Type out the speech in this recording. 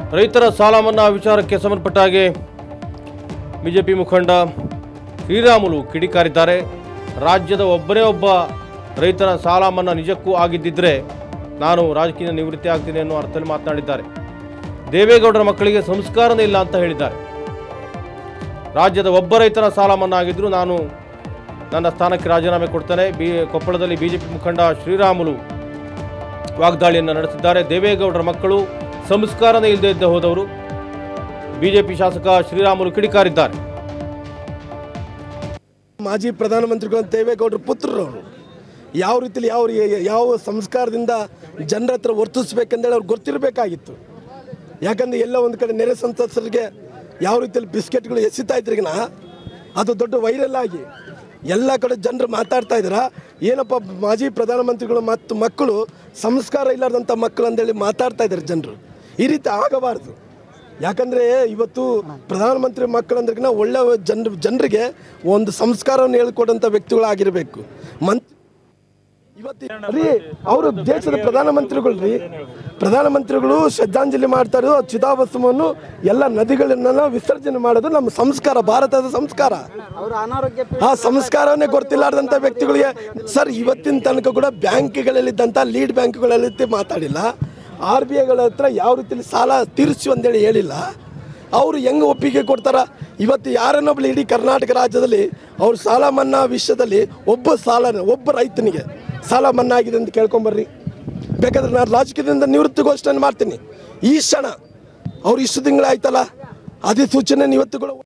ರೈತರ ಸಾಲ ಮನ್ನಾ ವಿಚಾರಕ್ಕೆ ಸಂಬಂಧಪಟ್ಟ ಹಾಗೆ ಬಿಜೆಪಿ ಮುಖಂಡ ಶ್ರೀರಾಮುಲು ಕಿಡಿಕಾರಿದ್ದಾರೆ ರಾಜ್ಯದ ಒಬ್ಬನೇ ಒಬ್ಬ ರೈತನ ಸಾಲ ಮನ್ನಾ ನಿಜಕ್ಕೂ ಆಗಿದ್ದಿದ್ರೆ ನಾನು ರಾಜಕೀಯ ನಿವೃತ್ತಿ ಆಗ್ತೀನಿ ಅನ್ನೋ ಅರ್ಥದಲ್ಲಿ ಮಾತನಾಡಿದ್ದಾರೆ ದೇವೇಗೌಡರ ಮಕ್ಕಳಿಗೆ ಸಂಸ್ಕಾರನೇ ಇಲ್ಲ ಅಂತ ಹೇಳಿದ್ದಾರೆ ರಾಜ್ಯದ ಒಬ್ಬ ರೈತನ ಸಾಲ ಮನ್ನಾ ಆಗಿದ್ದರೂ ನಾನು ನನ್ನ ಸ್ಥಾನಕ್ಕೆ ರಾಜೀನಾಮೆ ಕೊಡ್ತೇನೆ ಬಿ ಕೊಪ್ಪಳದಲ್ಲಿ ಬಿಜೆಪಿ ಮುಖಂಡ ಶ್ರೀರಾಮುಲು ವಾಗ್ದಾಳಿಯನ್ನು ನಡೆಸಿದ್ದಾರೆ ದೇವೇಗೌಡರ ಮಕ್ಕಳು ಸಂಸ್ಕಾರನೇ ಇಲ್ಲದೆ ಇದ್ದ ಹೋದವರು ಬಿಜೆಪಿ ಶಾಸಕ ಶ್ರೀರಾಮುಲು ಕಿಡಿಕಾರಿದ್ದಾರೆ ಮಾಜಿ ಪ್ರಧಾನಮಂತ್ರಿಗಳು ದೇವೇಗೌಡರ ಪುತ್ರರು ಅವರು ಯಾವ ರೀತಿಲಿ ಯಾವ ರೀ- ಯಾವ ಸಂಸ್ಕಾರದಿಂದ ಜನರ ಹತ್ರ ವರ್ತಿಸ್ಬೇಕಂದೇಳಿ ಅವ್ರಿಗೆ ಗೊತ್ತಿರಬೇಕಾಗಿತ್ತು ಯಾಕಂದ್ರೆ ಎಲ್ಲ ಒಂದು ಕಡೆ ನೆರೆ ಸಂತ್ರಸ್ತರಿಗೆ ಯಾವ ರೀತಿಯಲ್ಲಿ ಬಿಸ್ಕೆಟ್ಗಳು ಎಸಿತಾ ಇದ್ರಿಗಿನ ಅದು ದೊಡ್ಡ ವೈರಲ್ ಆಗಿ ಎಲ್ಲ ಕಡೆ ಜನರು ಮಾತಾಡ್ತಾ ಇದ್ರ ಏನಪ್ಪ ಮಾಜಿ ಪ್ರಧಾನಮಂತ್ರಿಗಳು ಮತ್ತು ಮಕ್ಕಳು ಸಂಸ್ಕಾರ ಇಲ್ಲಾರ್ದಂಥ ಮಕ್ಕಳು ಅಂತೇಳಿ ಮಾತಾಡ್ತಾ ಇದ್ದಾರೆ ಜನರು ಈ ರೀತಿ ಆಗಬಾರ್ದು ಯಾಕಂದರೆ ಇವತ್ತು ಪ್ರಧಾನಮಂತ್ರಿ ಮಕ್ಕಳಂದ್ರಿಗಿನ ಒಳ್ಳೆ ಜನ ಜನರಿಗೆ ಒಂದು ಸಂಸ್ಕಾರವನ್ನು ಹೇಳ್ಕೊಡಂಥ ವ್ಯಕ್ತಿಗಳಾಗಿರಬೇಕು ಮಂತ್ ಇವತ್ತು ರೀ ಅವರು ದೇಶದ ಪ್ರಧಾನಮಂತ್ರಿಗಳು ರೀ ಪ್ರಧಾನಮಂತ್ರಿಗಳು ಶ್ರದ್ಧಾಂಜಲಿ ಮಾಡ್ತಾರೆ ಚಿತಾಭಸ್ಮವನ್ನು ಎಲ್ಲ ನದಿಗಳನ್ನೆಲ್ಲ ವಿಸರ್ಜನೆ ಮಾಡೋದು ನಮ್ಮ ಸಂಸ್ಕಾರ ಭಾರತದ ಸಂಸ್ಕಾರ ಆ ಸಂಸ್ಕಾರವನ್ನೇ ಗೊತ್ತಿಲ್ಲಾರ್ದಂಥ ವ್ಯಕ್ತಿಗಳಿಗೆ ಸರ್ ಇವತ್ತಿನ ತನಕ ಕೂಡ ಬ್ಯಾಂಕ್ಗಳಲ್ಲಿದ್ದಂಥ ಲೀಡ್ ಬ್ಯಾಂಕ್ಗಳಲ್ಲಿ ಮಾತಾಡಿಲ್ಲ ಆರ್ ಬಿ ಐಗಳ ಹತ್ರ ಯಾವ ರೀತಿಯಲ್ಲಿ ಸಾಲ ತೀರಿಸಿ ಅಂತೇಳಿ ಹೇಳಿಲ್ಲ ಅವರು ಹೆಂಗೆ ಒಪ್ಪಿಗೆ ಕೊಡ್ತಾರ ಇವತ್ತು ಯಾರನ್ನೊಬ್ಳು ಇಡೀ ಕರ್ನಾಟಕ ರಾಜ್ಯದಲ್ಲಿ ಅವ್ರ ಸಾಲ ಮನ್ನಾ ವಿಷಯದಲ್ಲಿ ಒಬ್ಬ ಸಾಲ ಒಬ್ಬ ರೈತನಿಗೆ ಸಾಲ ಮನ್ನಾ ಆಗಿದೆ ಅಂತ ಕೇಳ್ಕೊಂಬರ್ರಿ ಬೇಕಾದ್ರೆ ನಾನು ರಾಜಕೀಯದಿಂದ ನಿವೃತ್ತಿ ಘೋಷಣೆ ಮಾಡ್ತೀನಿ ಈ ಕ್ಷಣ ಅವ್ರು ಇಷ್ಟು ತಿಂಗಳಾಯ್ತಲ್ಲ ಅಧಿಸೂಚನೆ ಇವತ್ತು ಕೂಡ